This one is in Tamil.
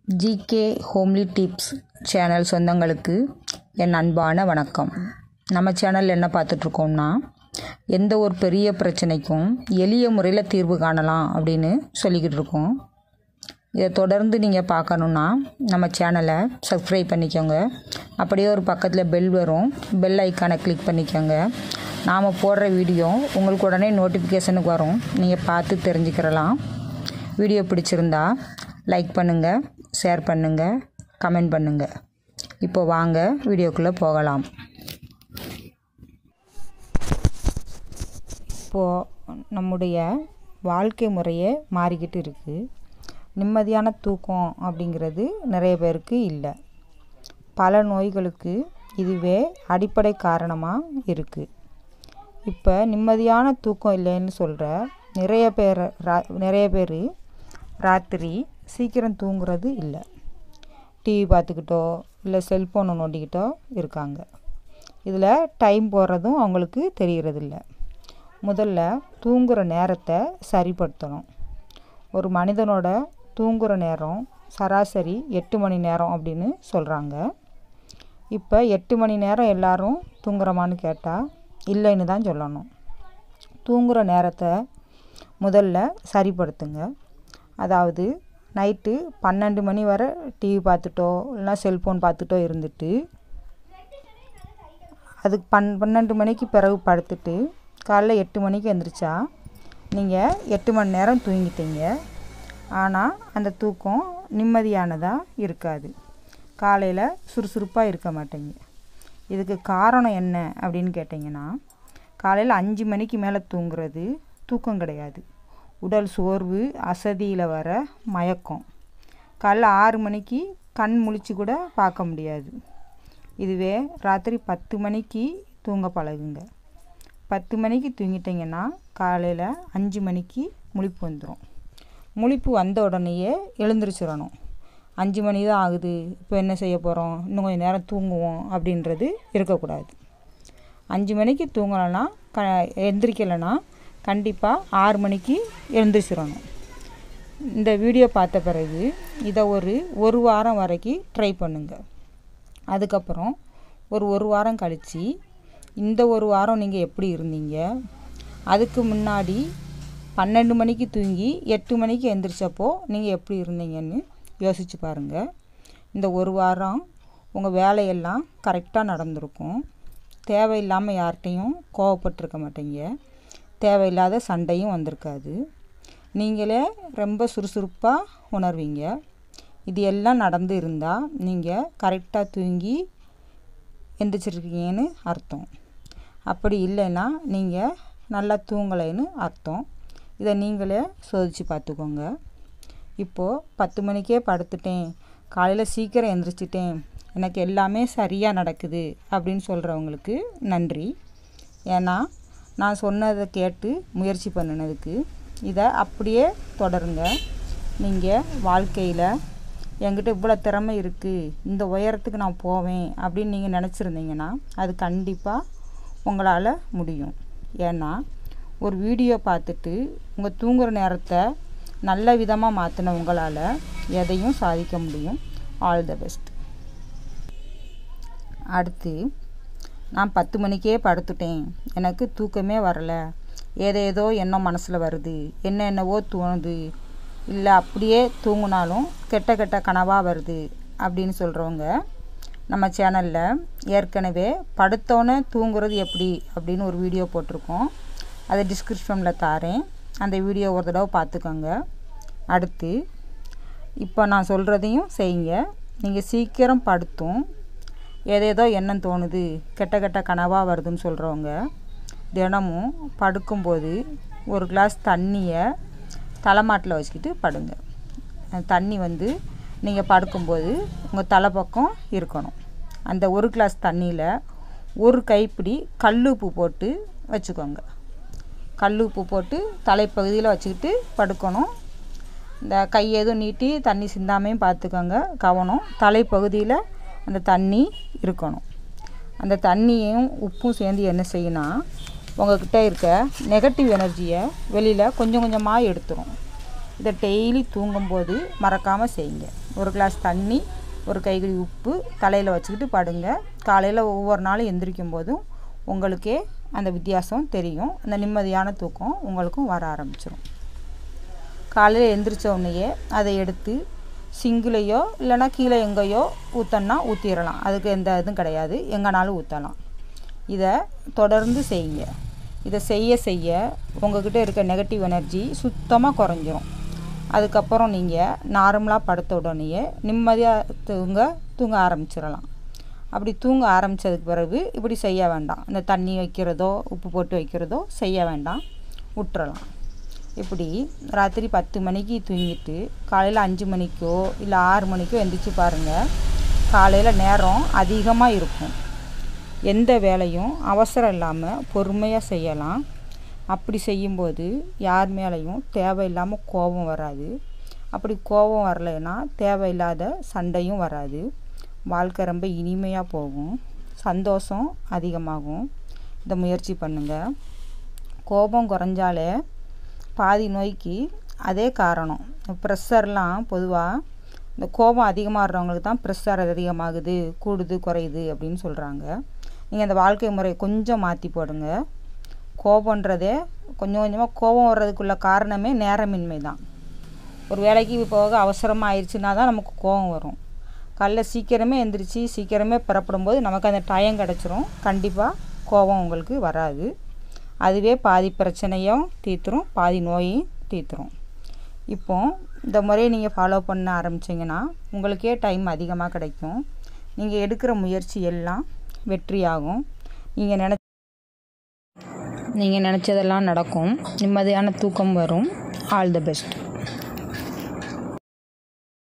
ஜிகே ஹோம்லி டிப்ஸ் சேனல் சொந்தங்களுக்கு என் அன்பான வணக்கம் நம்ம சேனல் என்ன பார்த்துட்ருக்கோம்னா எந்த ஒரு பெரிய பிரச்சனைக்கும் எளிய முறையில் தீர்வு காணலாம் அப்படின்னு சொல்லிக்கிட்டு இருக்கோம் இதை தொடர்ந்து நீங்கள் பார்க்கணுன்னா நம்ம சேனலை சப்ஸ்கிரைப் பண்ணிக்கோங்க அப்படியே ஒரு பக்கத்தில் பெல் வரும் பெல் ஐக்கானை கிளிக் பண்ணிக்கோங்க நாம் போடுற வீடியோ உங்களுக்கு உடனே நோட்டிஃபிகேஷனுக்கு வரும் நீங்கள் பார்த்து தெரிஞ்சுக்கிறலாம் வீடியோ பிடிச்சிருந்தா லைக் பண்ணுங்கள் ஷேர் பண்ணுங்கள் கமெண்ட் பண்ணுங்கள் இப்போ வாங்க வீடியோக்குள்ளே போகலாம் இப்போது நம்முடைய வாழ்க்கை முறையே மாறிக்கிட்டு இருக்குது நிம்மதியான தூக்கம் அப்படிங்கிறது நிறைய பேருக்கு இல்லை பல நோய்களுக்கு இதுவே அடிப்படை காரணமாக இருக்குது இப்போ நிம்மதியான தூக்கம் இல்லைன்னு சொல்கிற நிறைய பேர் ரா நிறைய பேர் ராத்திரி சீக்கிரம் தூங்குறது இல்லை டிவி பார்த்துக்கிட்டோ இல்லை செல்ஃபோனை நோண்டிக்கிட்டோ இருக்காங்க இதில் டைம் போகிறதும் அவங்களுக்கு தெரிகிறதில்ல முதல்ல தூங்குகிற நேரத்தை சரிப்படுத்தணும் ஒரு மனிதனோட தூங்குகிற நேரம் சராசரி எட்டு மணி நேரம் அப்படின்னு சொல்கிறாங்க இப்போ எட்டு மணி நேரம் எல்லாரும் தூங்குறோமான்னு கேட்டால் இல்லைன்னு தான் சொல்லணும் தூங்குகிற நேரத்தை முதல்ல சரிப்படுத்துங்க அதாவது நைட்டு பன்னெண்டு மணி வரை டிவி பார்த்துட்டோ இல்லைனா செல்ஃபோன் பார்த்துட்டோ இருந்துட்டு அதுக்கு பன் பன்னெண்டு மணிக்கு பிறகு படுத்துட்டு காலைல எட்டு மணிக்கு எழுந்திரிச்சா நீங்கள் எட்டு மணி நேரம் தூங்கிட்டீங்க ஆனால் அந்த தூக்கம் நிம்மதியானதாக இருக்காது காலையில் சுறுசுறுப்பாக இருக்க மாட்டீங்க இதுக்கு காரணம் என்ன அப்படின்னு கேட்டிங்கன்னா காலையில் அஞ்சு மணிக்கு மேலே தூங்குறது தூக்கம் கிடையாது உடல் சோர்வு அசதியில் வர மயக்கம் காலைல ஆறு மணிக்கு கண் முழிச்சு கூட பார்க்க முடியாது இதுவே ராத்திரி பத்து மணிக்கு தூங்க பழகுங்க பத்து மணிக்கு தூங்கிட்டிங்கன்னா காலையில் அஞ்சு மணிக்கு முழிப்பு வந்துடும் முழிப்பு வந்த உடனேயே எழுந்திரிச்சிடணும் அஞ்சு மணி தான் ஆகுது இப்போ என்ன செய்ய போகிறோம் இன்னும் கொஞ்சம் நேரம் தூங்குவோம் அப்படின்றது இருக்கக்கூடாது அஞ்சு மணிக்கு தூங்கலைன்னா க எந்திரிக்கலைன்னா கண்டிப்பாக ஆறு மணிக்கு எழுந்திரிச்சிடணும் இந்த வீடியோ பார்த்த பிறகு இதை ஒரு ஒரு வாரம் வரைக்கும் ட்ரை பண்ணுங்கள் அதுக்கப்புறம் ஒரு ஒரு வாரம் கழித்து இந்த ஒரு வாரம் நீங்கள் எப்படி இருந்தீங்க அதுக்கு முன்னாடி பன்னெண்டு மணிக்கு தூங்கி எட்டு மணிக்கு எந்திரிச்சப்போ நீங்கள் எப்படி இருந்தீங்கன்னு யோசித்து பாருங்கள் இந்த ஒரு வாரம் உங்கள் வேலையெல்லாம் கரெக்டாக நடந்திருக்கும் தேவையில்லாமல் யார்கிட்டையும் கோவப்பட்டிருக்க மாட்டீங்க தேவையில்லாத சண்டையும் வந்திருக்காது நீங்களே ரொம்ப சுறுசுறுப்பாக உணர்வீங்க இது எல்லாம் நடந்து இருந்தால் நீங்கள் கரெக்டாக தூங்கி எந்திரிச்சிருக்கீங்கன்னு அர்த்தம் அப்படி இல்லைன்னா நீங்கள் நல்லா தூங்கலைன்னு அர்த்தம் இதை நீங்களே சோதித்து பார்த்துக்கோங்க இப்போது பத்து மணிக்கே படுத்துட்டேன் காலையில் சீக்கிரம் எந்திரிச்சிட்டேன் எனக்கு எல்லாமே சரியாக நடக்குது அப்படின்னு சொல்கிறவங்களுக்கு நன்றி ஏன்னா நான் சொன்னதை கேட்டு முயற்சி பண்ணினதுக்கு இதை அப்படியே தொடருங்க நீங்கள் வாழ்க்கையில் என்கிட்ட இவ்வளோ திறமை இருக்குது இந்த உயரத்துக்கு நான் போவேன் அப்படின்னு நீங்கள் நினச்சிருந்தீங்கன்னா அது கண்டிப்பாக உங்களால் முடியும் ஏன்னா ஒரு வீடியோ பார்த்துட்டு உங்கள் தூங்குகிற நேரத்தை நல்ல விதமாக மாற்றின உங்களால் எதையும் சாதிக்க முடியும் ஆல் த பெஸ்ட் அடுத்து நான் பத்து மணிக்கே படுத்துட்டேன் எனக்கு தூக்கமே வரலை ஏதேதோ எண்ணம் மனசில் வருது என்ன என்னவோ தோணுது இல்லை அப்படியே தூங்கினாலும் கெட்ட கெட்ட கனவாக வருது அப்படின்னு சொல்கிறவங்க நம்ம சேனலில் ஏற்கனவே படுத்தோன்னே தூங்குறது எப்படி அப்படின்னு ஒரு வீடியோ போட்டிருக்கோம் அதை டிஸ்கிரிப்ஷனில் தாரேன் அந்த வீடியோ ஒரு தடவை பார்த்துக்கோங்க அடுத்து இப்போ நான் சொல்கிறதையும் செய்யுங்க நீங்கள் சீக்கிரம் படுத்தும் ஏதேதோ எண்ணம் தோணுது கெட்ட கெட்ட கனவாக வருதுன்னு சொல்கிறவங்க தினமும் படுக்கும்போது ஒரு கிளாஸ் தண்ணியை தலைமாட்டில் வச்சுக்கிட்டு படுங்க தண்ணி வந்து நீங்கள் படுக்கும்போது உங்கள் தலை பக்கம் இருக்கணும் அந்த ஒரு கிளாஸ் தண்ணியில் ஒரு கைப்பிடி கல் உப்பு போட்டு வச்சுக்கோங்க கல் உப்பு போட்டு தலைப்பகுதியில் வச்சுக்கிட்டு படுக்கணும் இந்த கை எதுவும் நீட்டி தண்ணி சிந்தாமையும் பார்த்துக்கோங்க கவனம் தலைப்பகுதியில் அந்த தண்ணி இருக்கணும் அந்த தண்ணியும் உப்பும் சேர்ந்து என்ன செய்யணும் உங்கள்கிட்ட இருக்க நெகட்டிவ் எனர்ஜியை வெளியில் கொஞ்சம் கொஞ்சமாக எடுத்துரும் இதை டெய்லி தூங்கும்போது மறக்காமல் செய்யுங்க ஒரு கிளாஸ் தண்ணி ஒரு கைகடி உப்பு தலையில் வச்சுக்கிட்டு படுங்க காலையில் ஒவ்வொரு நாளும் எந்திரிக்கும் போதும் உங்களுக்கே அந்த வித்தியாசம் தெரியும் அந்த நிம்மதியான தூக்கம் உங்களுக்கும் வர ஆரம்பிச்சிடும் காலையில் எந்திரிச்ச உடனேயே அதை எடுத்து சிங்கிலையோ இல்லைன்னா கீழே எங்கேயோ ஊற்றன்னா ஊற்றிடலாம் அதுக்கு எந்த இதுவும் கிடையாது எங்கேனாலும் ஊற்றலாம் இதை தொடர்ந்து செய்யுங்க இதை செய்ய செய்ய உங்ககிட்ட இருக்க நெகட்டிவ் எனர்ஜி சுத்தமாக குறைஞ்சிரும் அதுக்கப்புறம் நீங்கள் நார்மலாக படுத்த உடனேயே நிம்மதியாக தூங்க தூங்க ஆரம்பிச்சிடலாம் அப்படி தூங்க ஆரம்பித்ததுக்கு பிறகு இப்படி செய்ய வேண்டாம் இந்த தண்ணி வைக்கிறதோ உப்பு போட்டு வைக்கிறதோ செய்ய வேண்டாம் விட்டுறலாம் இப்படி ராத்திரி பத்து மணிக்கு தூங்கிட்டு காலையில் அஞ்சு மணிக்கோ இல்லை ஆறு மணிக்கோ எந்திரிச்சு பாருங்கள் காலையில் நேரம் அதிகமாக இருக்கும் எந்த வேலையும் அவசரம் இல்லாமல் பொறுமையாக செய்யலாம் அப்படி செய்யும்போது யார் மேலேயும் தேவையில்லாமல் கோபம் வராது அப்படி கோபம் வரலைன்னா தேவையில்லாத சண்டையும் வராது வாழ்க்கை ரொம்ப இனிமையாக போகும் சந்தோஷம் அதிகமாகும் இந்த முயற்சி பண்ணுங்கள் கோபம் குறைஞ்சாலே பாதி நோய்க்கு அதே காரணம் ப்ரெஷர்லாம் பொதுவாக இந்த கோபம் அதிகமாகிறவங்களுக்கு தான் ப்ரெஷர் அதிகமாகுது கூடுது குறையுது அப்படின்னு சொல்கிறாங்க நீங்கள் அந்த வாழ்க்கை முறையை கொஞ்சம் மாற்றி போடுங்க கோபன்றதே கொஞ்சம் கொஞ்சமாக கோபம் வர்றதுக்குள்ள காரணமே நேரமின்மை தான் ஒரு வேலைக்கு போக அவசரமாக ஆயிடுச்சுன்னா தான் நமக்கு கோபம் வரும் காலைல சீக்கிரமே எந்திரிச்சு சீக்கிரமே புறப்படும் போது நமக்கு அந்த டயம் கிடச்சிரும் கண்டிப்பாக கோபம் உங்களுக்கு வராது அதுவே பாதி பிரச்சனையும் தீர்த்துரும் பாதி நோயையும் தீர்த்துரும் இப்போ இந்த முறையை நீங்கள் ஃபாலோ பண்ண ஆரம்பிச்சிங்கன்னா உங்களுக்கே டைம் அதிகமாக கிடைக்கும் நீங்கள் எடுக்கிற முயற்சி எல்லாம் வெற்றியாகும் நீங்கள் நின நீங்கள் நினச்சதெல்லாம் நடக்கும் நிம்மதியான தூக்கம் வரும் ஆல் த பெஸ்ட்